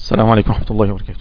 السلام عليكم ورحمة الله وبركاته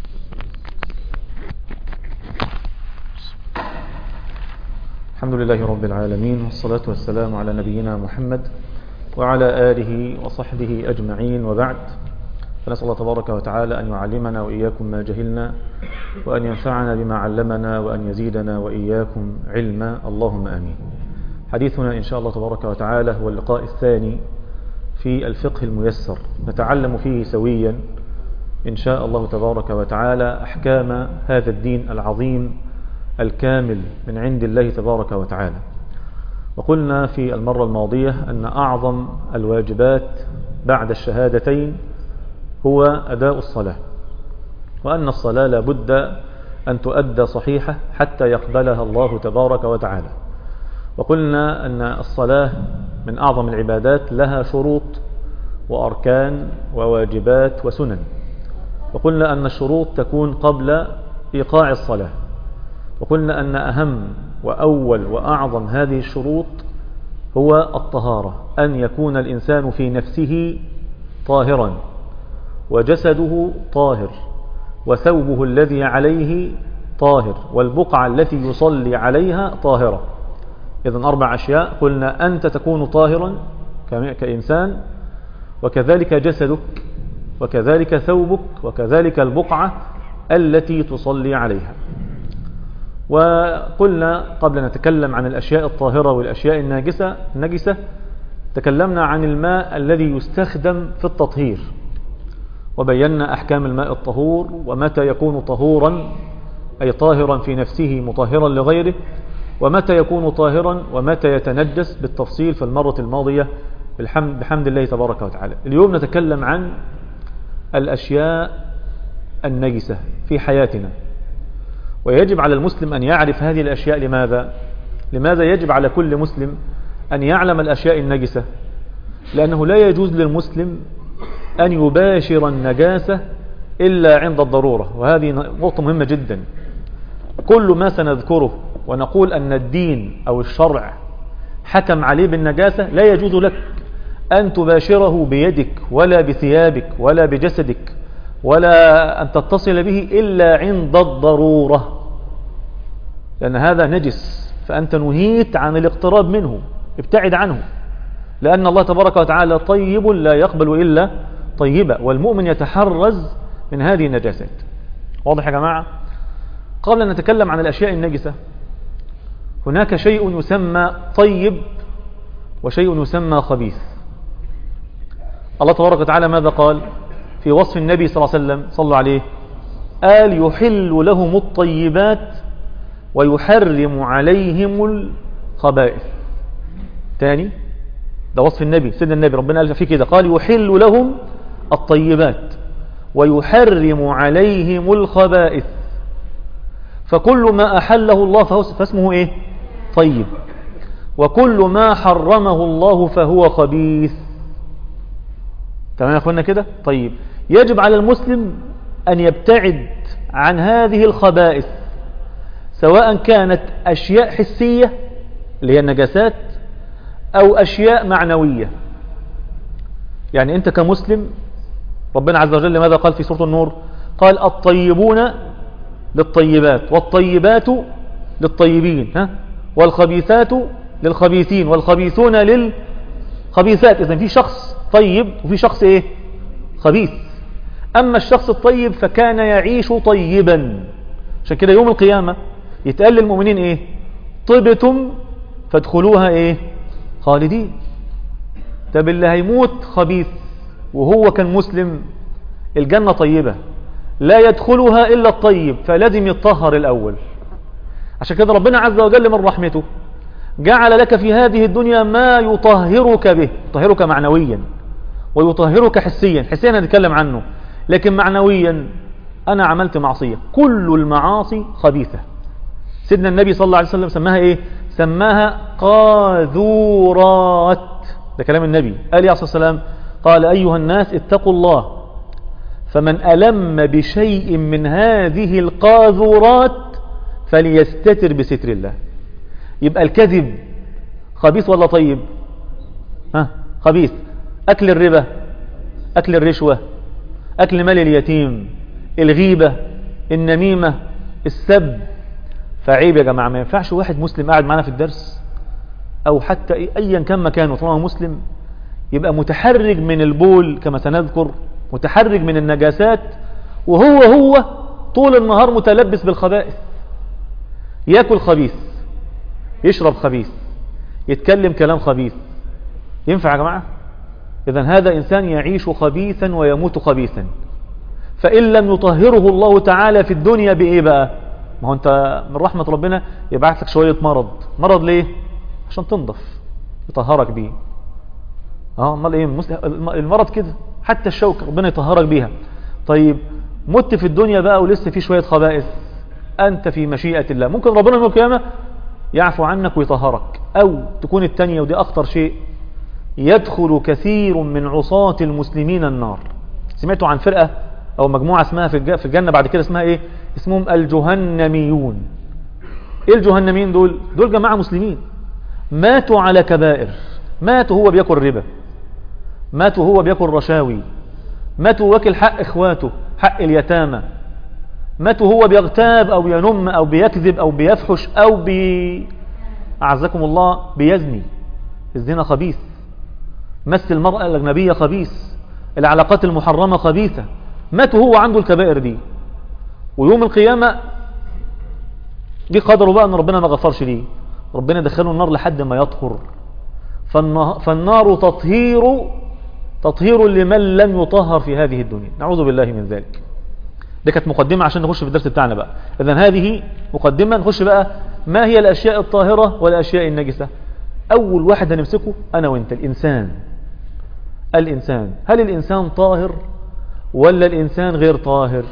الحمد لله رب العالمين والصلاة والسلام على نبينا محمد وعلى آله وصحبه أجمعين وبعد فنسأل الله تبارك وتعالى أن يعلمنا وإياكم ما جهلنا وأن ينفعنا بما علمنا وأن يزيدنا وإياكم علما اللهم آمين حديثنا إن شاء الله تبارك وتعالى هو اللقاء الثاني في الفقه الميسر نتعلم فيه سويا إن شاء الله تبارك وتعالى أحكام هذا الدين العظيم الكامل من عند الله تبارك وتعالى وقلنا في المرة الماضية أن أعظم الواجبات بعد الشهادتين هو أداء الصلاة وأن الصلاة لابد أن تؤدى صحيحة حتى يقبلها الله تبارك وتعالى وقلنا أن الصلاة من أعظم العبادات لها شروط وأركان وواجبات وسنن وقلنا أن الشروط تكون قبل إيقاع الصلاة وقلنا أن أهم وأول وأعظم هذه الشروط هو الطهارة أن يكون الإنسان في نفسه طاهرا وجسده طاهر وثوبه الذي عليه طاهر والبقعة التي يصلي عليها طاهرة إذن أربع أشياء قلنا أنت تكون طاهرا كإنسان وكذلك جسدك وكذلك ثوبك وكذلك البقعة التي تصلي عليها وقلنا قبل أن نتكلم عن الأشياء الطاهرة والأشياء الناجسة النجسة تكلمنا عن الماء الذي يستخدم في التطهير وبينا أحكام الماء الطهور ومتى يكون طهورا أي طاهرا في نفسه مطهرا لغيره ومتى يكون طاهرا ومتى يتنجس بالتفصيل في المرة الماضية بالحمد بحمد الله تبارك وتعالى اليوم نتكلم عن الأشياء النجسة في حياتنا ويجب على المسلم أن يعرف هذه الأشياء لماذا لماذا يجب على كل مسلم أن يعلم الأشياء النجسة لأنه لا يجوز للمسلم أن يباشر النجاسة إلا عند الضرورة وهذه نقطة مهمة جدا كل ما سنذكره ونقول أن الدين أو الشرع حكم عليه بالنجاسة لا يجوز لك أن تباشره بيدك ولا بثيابك ولا بجسدك ولا أن تتصل به إلا عند الضرورة لأن هذا نجس فأنت نهيت عن الاقتراب منه ابتعد عنه لأن الله تبارك وتعالى طيب لا يقبل إلا طيبة والمؤمن يتحرز من هذه النجاسات واضح يا جماعة قبل أن نتكلم عن الأشياء النجسة هناك شيء يسمى طيب وشيء يسمى خبيث الله تبارك وتعالى ماذا قال في وصف النبي صلى الله عليه وسلم صلوا عليه قال يحل لهم الطيبات ويحرم عليهم الخبائث تاني ده وصف النبي سيدنا النبي ربنا قال فيه كده قال يحل لهم الطيبات ويحرم عليهم الخبائث فكل ما أحله الله فاسمه إيه طيب وكل ما حرمه الله فهو خبيث تمام يا أخوانا كده طيب يجب على المسلم أن يبتعد عن هذه الخبائث سواء كانت أشياء حسية اللي هي النجاسات أو أشياء معنوية يعني أنت كمسلم ربنا عز وجل ماذا قال في سورة النور قال الطيبون للطيبات والطيبات للطيبين ها والخبيثات للخبيثين والخبيثون للخبيثات إذن في شخص طيب وفي شخص إيه خبيث أما الشخص الطيب فكان يعيش طيبا عشان كده يوم القيامة يتقال للمؤمنين إيه طبتم فادخلوها إيه خالدين طب اللي هيموت خبيث وهو كان مسلم الجنة طيبة لا يدخلها إلا الطيب فلازم يتطهر الأول عشان كده ربنا عز وجل من رحمته جعل لك في هذه الدنيا ما يطهرك به يطهرك معنويا ويطهرك حسيا حسيا نتكلم عنه لكن معنويا أنا عملت معصية كل المعاصي خبيثة سيدنا النبي صلى الله عليه وسلم سماها إيه سماها قاذورات ده كلام النبي قال يا عليه السلام قال أيها الناس اتقوا الله فمن ألم بشيء من هذه القاذورات فليستتر بستر الله يبقى الكذب خبيث ولا طيب ها خبيث أكل الربا أكل الرشوة أكل مال اليتيم الغيبة النميمة السب فعيب يا جماعة ما ينفعش واحد مسلم قاعد معنا في الدرس أو حتى أيا كان مكانه طالما مسلم يبقى متحرج من البول كما سنذكر متحرج من النجاسات وهو هو طول النهار متلبس بالخبائث ياكل خبيث يشرب خبيث يتكلم كلام خبيث ينفع يا جماعة إذا هذا إنسان يعيش خبيثا ويموت خبيثا فإن لم يطهره الله تعالى في الدنيا بإيه بقى ما هو أنت من رحمة ربنا يبعث لك شوية مرض مرض ليه عشان تنضف يطهرك بيه اه امال ايه المرض كده حتى الشوكة ربنا يطهرك بيها طيب مت في الدنيا بقى ولسه في شوية خبائث أنت في مشيئة الله ممكن ربنا يوم القيامة يعفو عنك ويطهرك أو تكون التانية ودي أخطر شيء يدخل كثير من عصاة المسلمين النار سمعتوا عن فرقة أو مجموعة اسمها في الجنة بعد كده اسمها إيه اسمهم الجهنميون إيه الجهنميين دول دول جماعة مسلمين ماتوا على كبائر ماتوا هو بياكل ربا ماتوا هو بياكل رشاوي ماتوا واكل حق اخواته حق اليتامى ماتوا هو بيغتاب او ينم او بيكذب او بيفحش او بي اعزكم الله بيزني الزنا خبيث مس المرأة الأجنبية خبيث العلاقات المحرمة خبيثة مات هو عنده الكبائر دي ويوم القيامة دي قدره بقى ان ربنا ما غفرش ليه ربنا دخله النار لحد ما يطهر فالنار تطهير تطهير لمن لم يطهر في هذه الدنيا نعوذ بالله من ذلك دي كانت مقدمة عشان نخش في الدرس بتاعنا بقى إذن هذه مقدمة نخش بقى ما هي الأشياء الطاهرة والأشياء النجسة أول واحد هنمسكه أنا وإنت الإنسان الإنسان هل الإنسان طاهر ولا الإنسان غير طاهر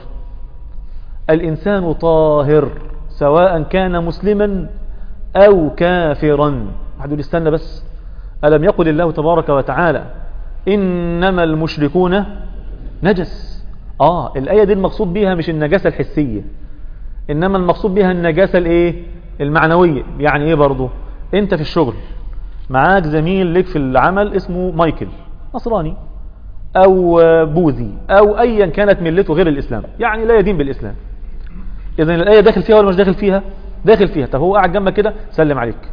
الإنسان طاهر سواء كان مسلما أو كافرا واحد يقول استنى بس ألم يقل الله تبارك وتعالى إنما المشركون نجس آه الآية دي المقصود بها مش النجاسة الحسية إنما المقصود بها النجاسة الإيه المعنوية يعني إيه برضو أنت في الشغل معاك زميل لك في العمل اسمه مايكل نصراني أو بوذي أو أيا كانت ملته غير الإسلام يعني لا يدين بالإسلام إذن الآية داخل فيها ولا مش داخل فيها داخل فيها طب هو قاعد جنبك كده سلم عليك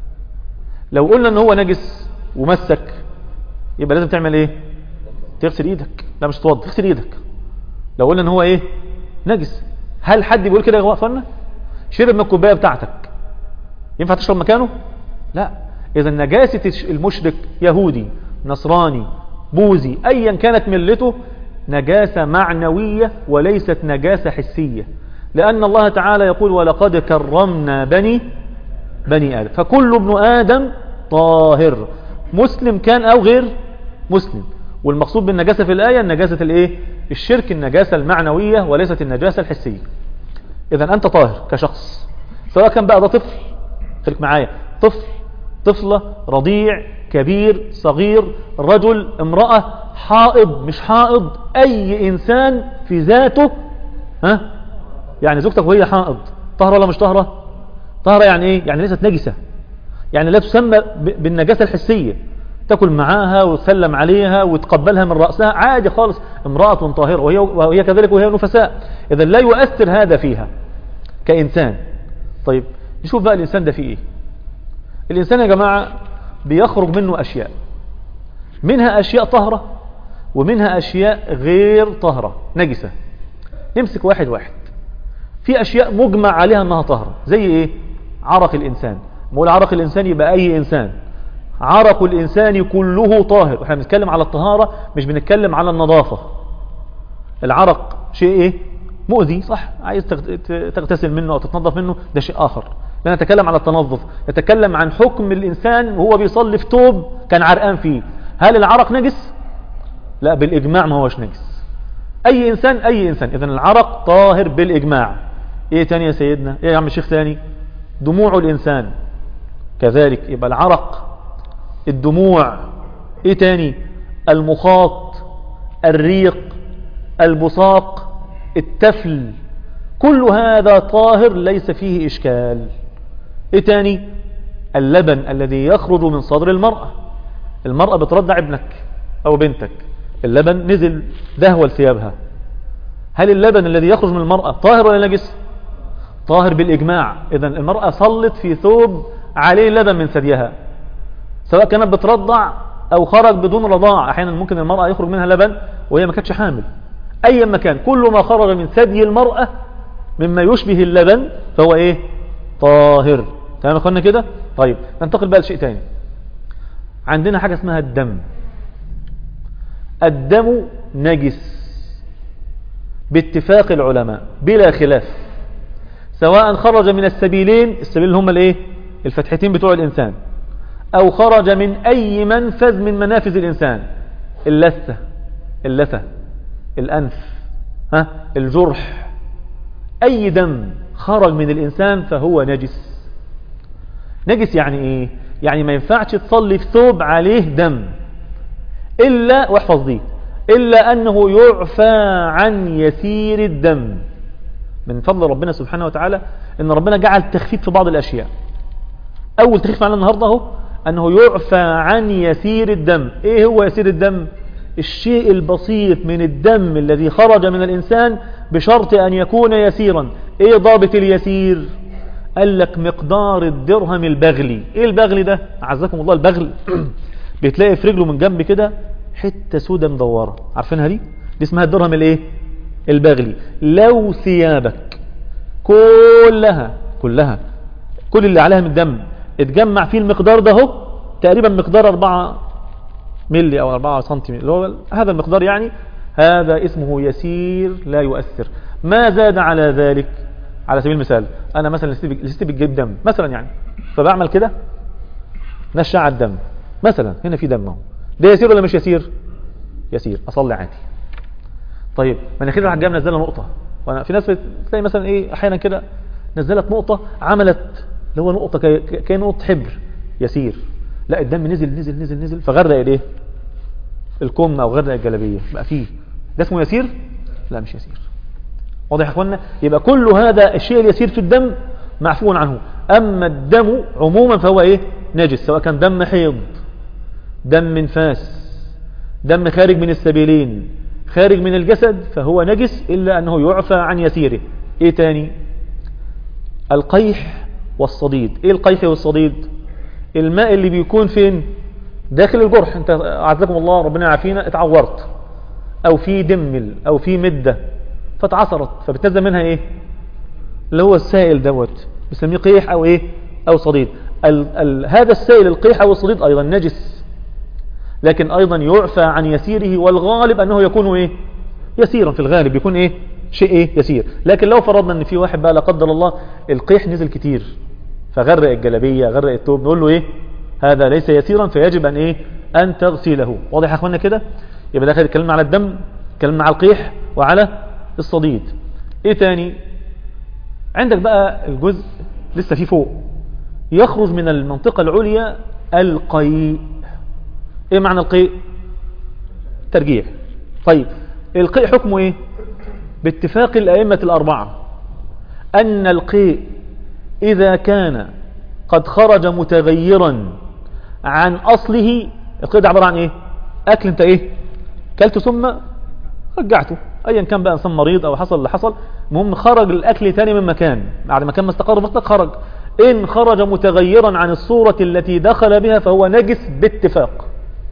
لو قلنا ان هو نجس ومسك يبقى لازم تعمل ايه تغسل ايدك لا مش توضى تغسل ايدك لو قلنا ان هو ايه نجس هل حد بيقول كده يا اخوانا شرب من الكوبايه بتاعتك ينفع تشرب مكانه لا اذا نجاسه المشرك يهودي نصراني بوذي ايا كانت ملته نجاسه معنويه وليست نجاسه حسيه لان الله تعالى يقول ولقد كرمنا بني بني آدم فكل ابن آدم طاهر مسلم كان أو غير مسلم والمقصود بالنجاسة في الآية النجاسة الايه الشرك النجاسة المعنوية وليست النجاسة الحسية إذا أنت طاهر كشخص سواء كان بقى ده طفل خليك معايا طفل طفلة رضيع كبير صغير رجل امرأة حائض مش حائض أي إنسان في ذاته ها يعني زوجتك وهي حائض طهرة ولا مش طهرة طهرة يعني ايه يعني ليست نجسة يعني لا تسمى بالنجاسة الحسية تاكل معاها وتسلم عليها وتقبلها من رأسها عادي خالص امرأة طاهرة وهي, وهي كذلك وهي نفساء إذا لا يؤثر هذا فيها كإنسان طيب نشوف بقى الإنسان ده فيه ايه الإنسان يا جماعة بيخرج منه أشياء منها أشياء طهرة ومنها أشياء غير طهرة نجسة نمسك واحد واحد في أشياء مجمع عليها أنها طهرة زي إيه عرق الإنسان مقول عرق الإنسان يبقى أي إنسان عرق الإنسان كله طاهر احنا بنتكلم على الطهارة مش بنتكلم على النظافة العرق شيء إيه مؤذي صح عايز تغتسل منه أو تتنظف منه ده شيء آخر لا نتكلم على التنظف نتكلم عن حكم الإنسان وهو بيصلي في توب كان عرقان فيه هل العرق نجس لا بالإجماع ما هوش نجس أي إنسان أي إنسان إذن العرق طاهر بالإجماع إيه تاني يا سيدنا إيه يا عم الشيخ تاني دموع الإنسان كذلك يبقى العرق الدموع إيه تاني المخاط الريق البصاق التفل كل هذا طاهر ليس فيه إشكال إيه تاني اللبن الذي يخرج من صدر المرأة المرأة بترضع ابنك أو بنتك اللبن نزل دهوة لثيابها هل اللبن الذي يخرج من المرأة طاهر ولا نجس طاهر بالإجماع إذا المرأة صلت في ثوب عليه لبن من ثديها سواء كانت بترضع أو خرج بدون رضاع أحيانا ممكن المرأة يخرج منها لبن وهي ما كانتش حامل أي مكان كل ما خرج من ثدي المرأة مما يشبه اللبن فهو إيه طاهر تمام أخوانا كده طيب ننتقل بقى لشيء تاني عندنا حاجة اسمها الدم الدم نجس باتفاق العلماء بلا خلاف سواء خرج من السبيلين السبيل هم الايه الفتحتين بتوع الانسان او خرج من اي منفذ من منافذ الانسان اللثة اللثة الانف ها الجرح اي دم خرج من الانسان فهو نجس نجس يعني ايه يعني ما ينفعش تصلي في ثوب عليه دم الا واحفظ دي إلا أنه يعفى عن يسير الدم من فضل ربنا سبحانه وتعالى أن ربنا جعل تخفيف في بعض الأشياء أول تخفيف معنا النهاردة هو أنه يعفى عن يسير الدم إيه هو يسير الدم الشيء البسيط من الدم الذي خرج من الإنسان بشرط أن يكون يسيرا إيه ضابط اليسير قال لك مقدار الدرهم البغلي إيه البغلي ده عزكم الله البغل بتلاقي في رجله من جنب كده حتة سودة مدورة عارفينها دي دي اسمها الدرهم الايه البغلي لو ثيابك كلها كلها كل اللي عليها من دم اتجمع فيه المقدار ده هو تقريبا مقدار 4 ملي او 4 سنتيمتر اللي هو هذا المقدار يعني هذا اسمه يسير لا يؤثر ما زاد على ذلك على سبيل المثال انا مثلا لستي بتجيب دم مثلا يعني فبعمل كده نشع الدم مثلا هنا في دم اهو ده يسير ولا مش يسير يسير اصلي عادي طيب مناخير راح جايه منزله نقطه وانا في ناس تلاقي مثلا ايه احيانا كده نزلت نقطه عملت اللي هو نقطه كي كأن نقطه حبر يسير لا الدم نزل نزل نزل نزل فغرق الايه الكم او غرق الجلابيه بقى فيه ده اسمه يسير لا مش يسير واضح يا اخوانا يبقى كل هذا الشيء اليسير في الدم معفو عنه اما الدم عموما فهو ايه نجس سواء كان دم حيض دم نفاس دم خارج من السبيلين خارج من الجسد فهو نجس إلا أنه يعفى عن يسيره إيه تاني القيح والصديد إيه القيح والصديد الماء اللي بيكون فين داخل الجرح انت عزكم الله ربنا يعافينا اتعورت او في دمل او في مدة فتعصرت فبتنزل منها ايه اللي هو السائل دوت بسميه قيح او ايه او صديد ال ال هذا السائل القيح او الصديد ايضا نجس لكن أيضا يعفى عن يسيره والغالب أنه يكون إيه يسيرا في الغالب يكون إيه شيء إيه يسير لكن لو فرضنا أن في واحد بقى لا قدر الله القيح نزل كتير فغرق الجلبية غرق التوب نقول له إيه هذا ليس يسيرا فيجب أن إيه أن تغسله واضح يا أخوانا كده يبقى داخل اتكلمنا على الدم اتكلمنا على القيح وعلى الصديد إيه تاني عندك بقى الجزء لسه فيه فوق يخرج من المنطقة العليا القيء ايه معنى القيء ترجيع طيب القيء حكمه ايه باتفاق الائمة الاربعة ان القيء اذا كان قد خرج متغيرا عن اصله القيء ده عبارة عن ايه اكل انت ايه كلته ثم رجعته ايا كان بقى انسان مريض او حصل اللي حصل المهم خرج الاكل تاني من مكان بعد ما كان مستقر مطلق خرج ان خرج متغيرا عن الصورة التي دخل بها فهو نجس باتفاق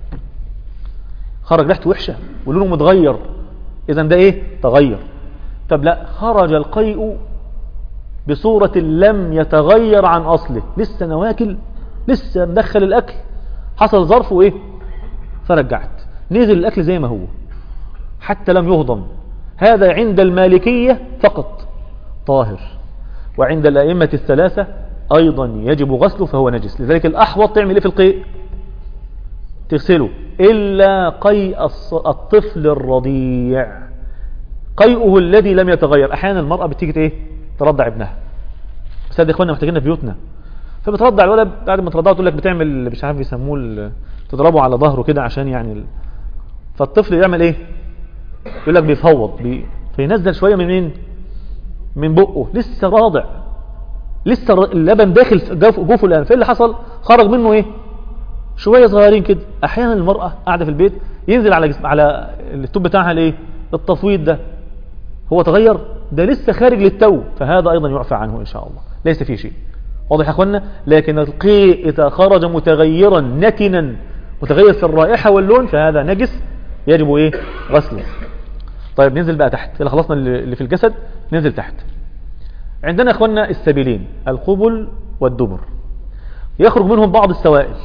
خرج ريحته وحشة ولونه متغير اذا ده ايه تغير طب لا خرج القيء بصورة لم يتغير عن اصله لسه نواكل لسه مدخل الاكل حصل ظرف وايه فرجعت نزل الاكل زي ما هو حتى لم يهضم هذا عند المالكية فقط طاهر وعند الأئمة الثلاثة أيضا يجب غسله فهو نجس لذلك الأحوط تعمل إيه في القيء تغسله إلا قيء الطفل الرضيع قيئه الذي لم يتغير أحيانا المرأة بتيجي إيه ترضع ابنها بس هذا إخواننا محتاجين في بيوتنا فبترضع الولد بعد ما ترضعه تقول لك بتعمل مش عارف بيسموه تضربه على ظهره كده عشان يعني ال... فالطفل يعمل ايه يقول لك بيفوض بي... فينزل شوية من مين من بقه لسه راضع لسه اللبن داخل جوفه الآن فايه اللي حصل خرج منه ايه شوية صغيرين كده احيانا المرأة قاعدة في البيت ينزل على جسم على التوب بتاعها الايه التفويض ده هو تغير ده لسه خارج للتو فهذا أيضا يعفى عنه إن شاء الله ليس فيه شيء واضح يا أخوانا لكن القيء إذا خرج متغيرا نتنا متغير في الرائحة واللون فهذا نجس يجب إيه غسله طيب ننزل بقى تحت إذا خلصنا اللي في الجسد ننزل تحت عندنا يا أخوانا السبيلين القبل والدبر يخرج منهم بعض السوائل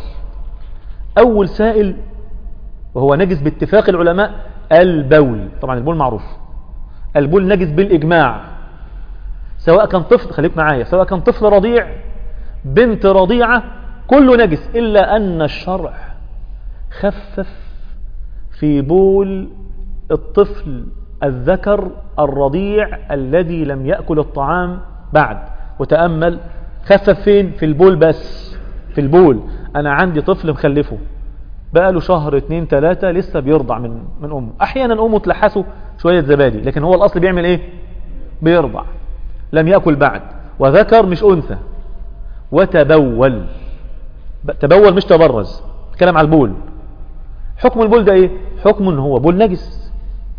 أول سائل وهو نجس باتفاق العلماء البول طبعا البول معروف البول نجس بالإجماع سواء كان طفل خليك معايا سواء كان طفل رضيع بنت رضيعة كله نجس إلا أن الشرع خفف في بول الطفل الذكر الرضيع الذي لم يأكل الطعام بعد وتأمل خفف فين في البول بس في البول أنا عندي طفل مخلفه بقى له شهر اتنين تلاتة لسه بيرضع من من أمه أحيانا أمه تلحسه شوية زبادي لكن هو الأصل بيعمل إيه بيرضع لم يأكل بعد وذكر مش أنثى وتبول تبول مش تبرز كلام على البول حكم البول ده ايه حكم ان هو بول نجس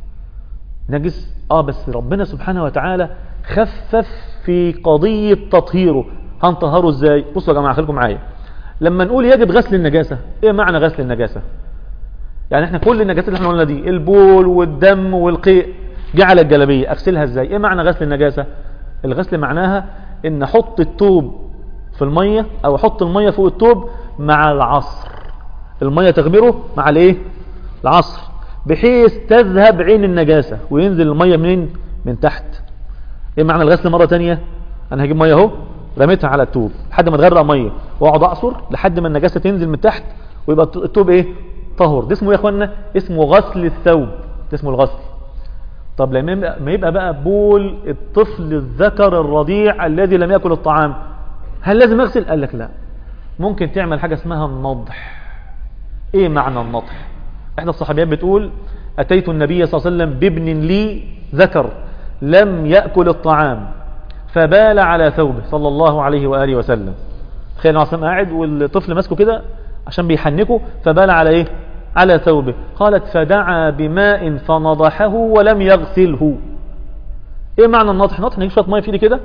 نجس اه بس ربنا سبحانه وتعالى خفف في قضية تطهيره هنطهره ازاي بصوا يا جماعة خليكم معايا لما نقول يجب غسل النجاسة ايه معنى غسل النجاسة يعني احنا كل النجاسات اللي احنا قلنا دي البول والدم والقيء جعل الجلبية اغسلها ازاي ايه معنى غسل النجاسة الغسل معناها ان احط التوب في المية او احط المية فوق التوب مع العصر المية تغمره مع الايه العصر بحيث تذهب عين النجاسة وينزل المية منين من تحت ايه معنى الغسل مرة تانية انا هجيب مية اهو رميتها على التوب لحد ما تغرق مية واقعد اعصر لحد ما النجاسة تنزل من تحت ويبقى التوب ايه طهر ده اسمه ايه يا اخوانا اسمه غسل الثوب ده اسمه الغسل طب لما يبقى بقى بول الطفل الذكر الرضيع الذي لم يأكل الطعام هل لازم اغسل قال لك لا ممكن تعمل حاجة اسمها النضح ايه معنى النضح احدى الصحابيات بتقول اتيت النبي صلى الله عليه وسلم بابن لي ذكر لم يأكل الطعام فبال على ثوبه صلى الله عليه وآله وسلم تخيل النبي قاعد والطفل ماسكه كده عشان بيحنكه فبال على ايه على ثوبه قالت فدعا بماء فنضحه ولم يغسله ايه معنى النضح نضح نجيب شويه ميه في ايدي كده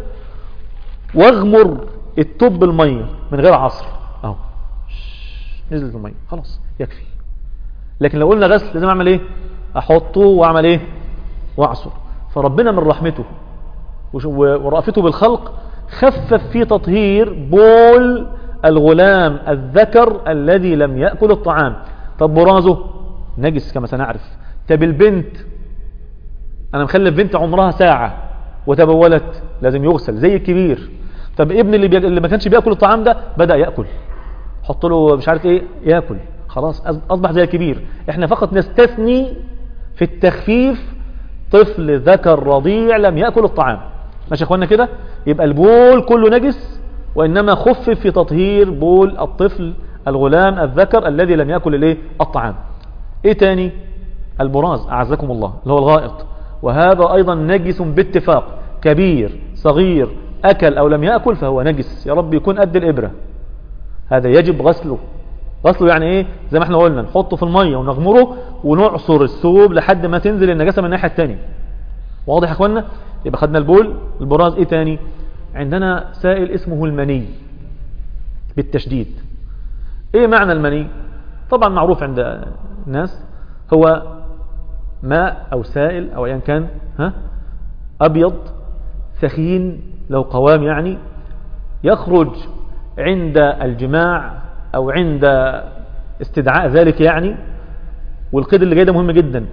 واغمر التوب بالميه من غير عصر اهو نزلت الميه خلاص يكفي لكن لو قلنا غسل لازم اعمل ايه احطه واعمل ايه واعصر فربنا من رحمته ورأفته بالخلق خفف في تطهير بول الغلام الذكر الذي لم يأكل الطعام طب برازه نجس كما سنعرف طب البنت انا مخلف بنت عمرها ساعة وتبولت لازم يغسل زي الكبير طب ابن اللي, بي... اللي ما كانش بياكل الطعام ده بدأ يأكل حط له مش عارف ايه ياكل خلاص اصبح زي الكبير احنا فقط نستثني في التخفيف طفل ذكر رضيع لم يأكل الطعام ماشي يا اخوانا كده يبقى البول كله نجس وانما خفف في تطهير بول الطفل الغلام الذكر الذي لم يأكل الايه الطعام ايه تاني البراز اعزكم الله اللي هو الغائط وهذا ايضا نجس باتفاق كبير صغير اكل او لم يأكل فهو نجس يا رب يكون قد الابرة هذا يجب غسله غسله يعني ايه زي ما احنا قلنا نحطه في المية ونغمره ونعصر الثوب لحد ما تنزل النجاسة من الناحية التانية واضح يا اخوانا يبقى خدنا البول البراز ايه تاني عندنا سائل اسمه المني بالتشديد ايه معنى المني طبعا معروف عند الناس هو ماء او سائل او ايا كان ها ابيض ثخين لو قوام يعني يخرج عند الجماع او عند استدعاء ذلك يعني والقيد اللي جاي ده مهم جدا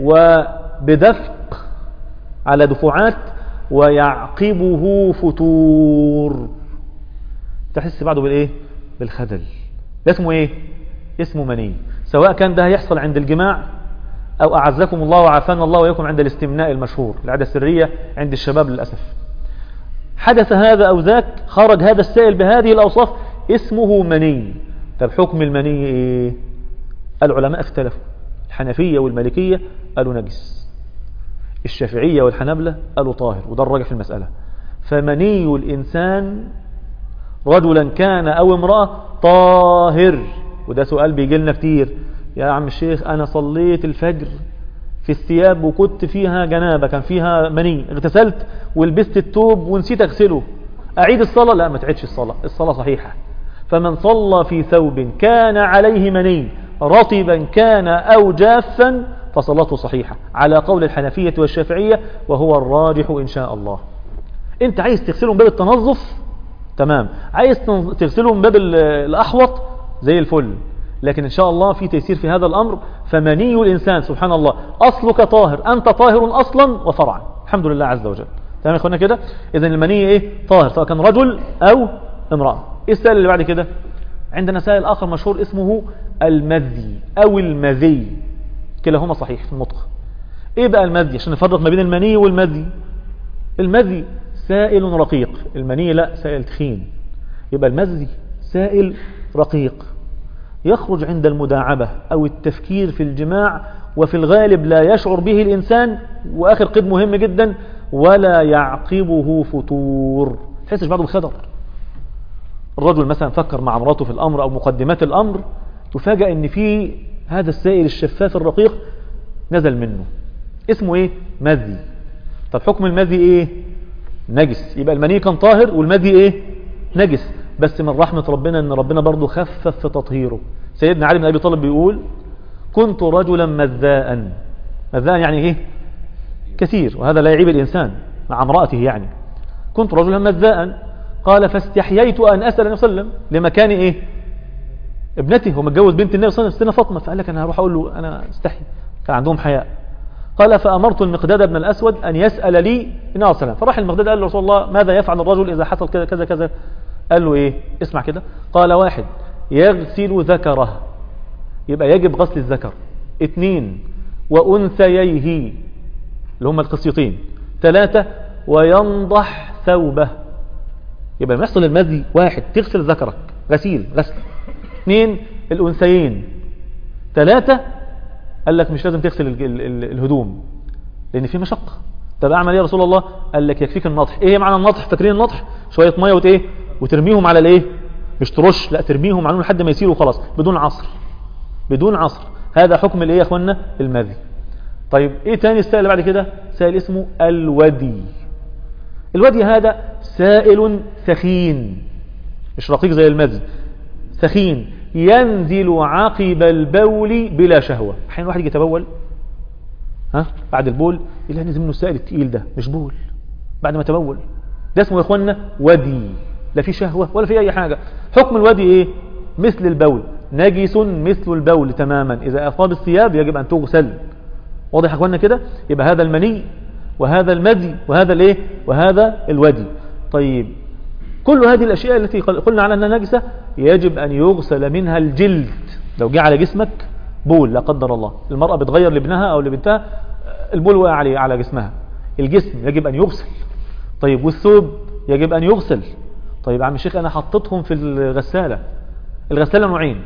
وبدفق على دفعات ويعقبه فتور تحس بعده بالايه بالخدل ده اسمه ايه اسمه مني سواء كان ده هيحصل عند الجماع او اعزكم الله وعافانا الله ويكم عند الاستمناء المشهور العادة السرية عند الشباب للأسف حدث هذا او ذاك خرج هذا السائل بهذه الاوصاف اسمه مني طب حكم المني ايه العلماء اختلفوا الحنفية والمالكية قالوا نجس الشافعية والحنبلة قالوا طاهر وده الراجع في المسألة فمني الإنسان رجلا كان أو امرأة طاهر وده سؤال بيجي لنا كتير يا عم الشيخ أنا صليت الفجر في الثياب وكنت فيها جنابة كان فيها مني اغتسلت ولبست التوب ونسيت اغسله اعيد الصلاة لا ما تعيدش الصلاة الصلاة صحيحة فمن صلى في ثوب كان عليه مني رطبا كان او جافا فصلاته صحيحة على قول الحنفية والشافعية وهو الراجح ان شاء الله انت عايز تغسله من باب التنظف تمام عايز تنظ- تغسله من باب ال- الاحوط زي الفل لكن ان شاء الله في تيسير في هذا الامر فمني الانسان سبحان الله اصلك طاهر انت طاهر اصلا وفرعا الحمد لله عز وجل تمام يا اخوانا كده اذا المني ايه طاهر سواء كان رجل او امراه ايه السؤال اللي بعد كده عندنا سائل اخر مشهور اسمه المذي او المذي كلاهما صحيح في النطق ايه بقى المذي عشان نفرق ما بين المني والمذي المذي سائل رقيق المني لا سائل تخين يبقى المذي سائل رقيق يخرج عند المداعبة أو التفكير في الجماع وفي الغالب لا يشعر به الإنسان وآخر قيد مهم جدا ولا يعقبه فتور تحسش بعده بخدر الرجل مثلا فكر مع مراته في الأمر أو مقدمات الأمر تفاجأ أن في هذا السائل الشفاف الرقيق نزل منه اسمه ايه مذي طب حكم المذي ايه نجس يبقى المني كان طاهر والمذي ايه نجس بس من رحمة ربنا ان ربنا برضو خفف في تطهيره سيدنا علي بن ابي طالب بيقول كنت رجلا مذاء مذاء يعني ايه كثير وهذا لا يعيب الانسان مع امرأته يعني كنت رجلا مذاء قال فاستحييت ان اسال النبي صلى الله عليه وسلم لمكان ايه ابنته هو متجوز بنت النبي صلى الله عليه وسلم فاطمه فقال لك انا هروح اقول له انا استحي كان عندهم حياء قال فامرت المقداد بن الاسود ان يسال لي النبي صلى الله عليه وسلم فراح المقداد قال له رسول الله ماذا يفعل الرجل اذا حصل كذا كذا كذا قال له ايه اسمع كده قال واحد يغسل ذكره يبقى يجب غسل الذكر اثنين وانثييه اللي هم القسيطين ثلاثة وينضح ثوبه يبقى لما يحصل المذي واحد تغسل ذكرك غسيل غسل اثنين الانثيين ثلاثة قال لك مش لازم تغسل ال- ال- ال- الهدوم لان في مشقة طب اعمل ايه يا رسول الله قال لك يكفيك النطح ايه معنى النطح فاكرين النطح شوية مية وت ايه وترميهم على الايه مش ترش لا ترميهم عليهم لحد ما يسيروا خلاص بدون عصر بدون عصر هذا حكم الايه يا اخوانا المذي طيب ايه تاني السائل اللي بعد كده سائل اسمه الودي الودي هذا سائل ثخين مش رقيق زي المذي ثخين ينزل عقب البول بلا شهوة احيانا واحد يجي يتبول ها بعد البول يلاقي نزل منه السائل التقيل ده مش بول بعد ما تبول ده اسمه يا اخوانا ودي لا في شهوة ولا في اي حاجة حكم الودي ايه مثل البول نجس مثل البول تماما اذا اصاب الثياب يجب ان تغسل واضح يا اخوانا كده يبقى هذا المني وهذا المذي وهذا الايه وهذا الودي طيب كل هذه الاشياء التي قل- قلنا عنها انها نجسه يجب ان يغسل منها الجلد لو جه على جسمك بول لا قدر الله المراه بتغير لابنها او لبنتها البول وقع عليه على جسمها الجسم يجب ان يغسل طيب والثوب يجب ان يغسل طيب يا عم الشيخ انا حطيتهم في الغساله الغساله نوعين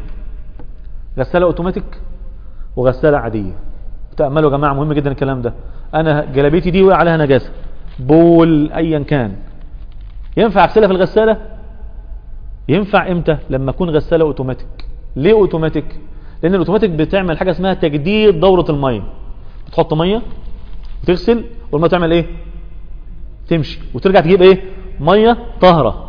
غساله اوتوماتيك وغساله عاديه تأملوا يا جماعة مهم جدا الكلام ده أنا جلابيتي دي وقع عليها نجاسة بول أيا كان ينفع أغسلها في الغسالة ينفع إمتى لما أكون غسالة أوتوماتيك ليه أوتوماتيك لأن الأوتوماتيك بتعمل حاجة اسمها تجديد دورة المية بتحط مية وتغسل والمية تعمل إيه تمشي وترجع تجيب إيه مية طهرة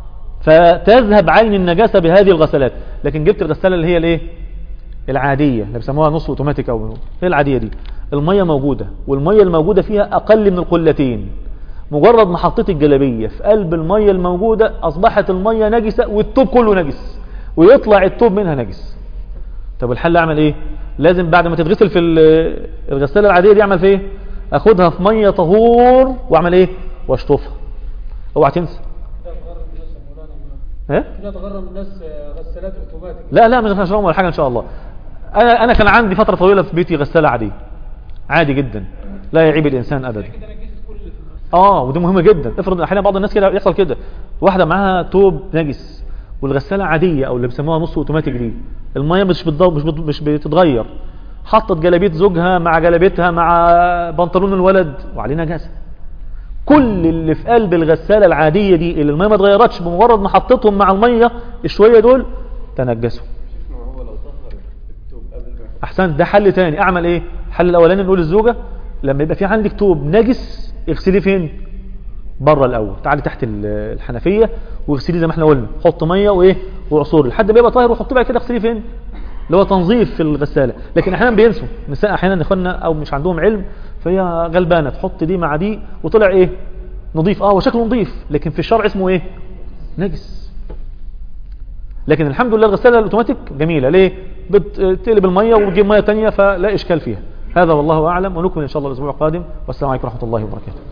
فتذهب عين النجاسة بهذه الغسلات لكن جبت الغسالة اللي هي الايه العادية اللي بيسموها نص اوتوماتيك او هي العادية دي المية موجودة والمية الموجودة فيها اقل من القلتين مجرد ما حطيت الجلابية في قلب المية الموجودة اصبحت المية نجسة والتوب كله نجس ويطلع التوب منها نجس طب الحل اعمل ايه لازم بعد ما تتغسل في ال- الغسالة العادية دي اعمل في ايه اخدها في مية طهور واعمل ايه واشطفها اوعى تنسى كده تغرم الناس يا مولانا ايه كده تغرم الناس غسالات اوتوماتيك لا لا مش هشربهم ولا حاجه ان شاء الله انا انا كان عندي فتره طويله في بيتي غساله عاديه عادي جدا لا يعيب الانسان ابدا كده نجست كل في الغسالة. اه ودي مهمه جدا افرض احيانا بعض الناس كده يحصل كده واحده معاها توب نجس والغساله عاديه او اللي بيسموها نص اوتوماتيك دي الميه مش بتضو... مش بت... مش بتتغير حطت جلابيه زوجها مع جلابيتها مع بنطلون الولد وعليه نجاسه كل اللي في قلب الغساله العاديه دي اللي الميه ما اتغيرتش بمجرد ما حطيتهم مع الميه الشويه دول تنجسوا شفنا هو لو طهر التوب قبل ما يحط احسن ده حل تاني اعمل ايه الحل الاولاني نقول للزوجه لما يبقى في عندك توب نجس اغسليه فين بره الاول تعالي تحت ال- الحنفيه واغسليه زي ما احنا قلنا حط ميه وايه وعصور لحد ما يبقى طاهر وحطيه بعد كده اغسليه فين اللي هو تنظيف في الغساله لكن احيانا بينسوا نساء احيانا اخواننا او مش عندهم علم فهي غلبانه تحط دي مع دي وطلع ايه نظيف اه هو شكله نظيف لكن في الشرع اسمه ايه نجس لكن الحمد لله الغساله الاوتوماتيك جميله ليه بتقلب الميه وتجيب ميه تانية فلا اشكال فيها هذا والله اعلم ونكمل ان شاء الله الاسبوع القادم والسلام عليكم ورحمه الله وبركاته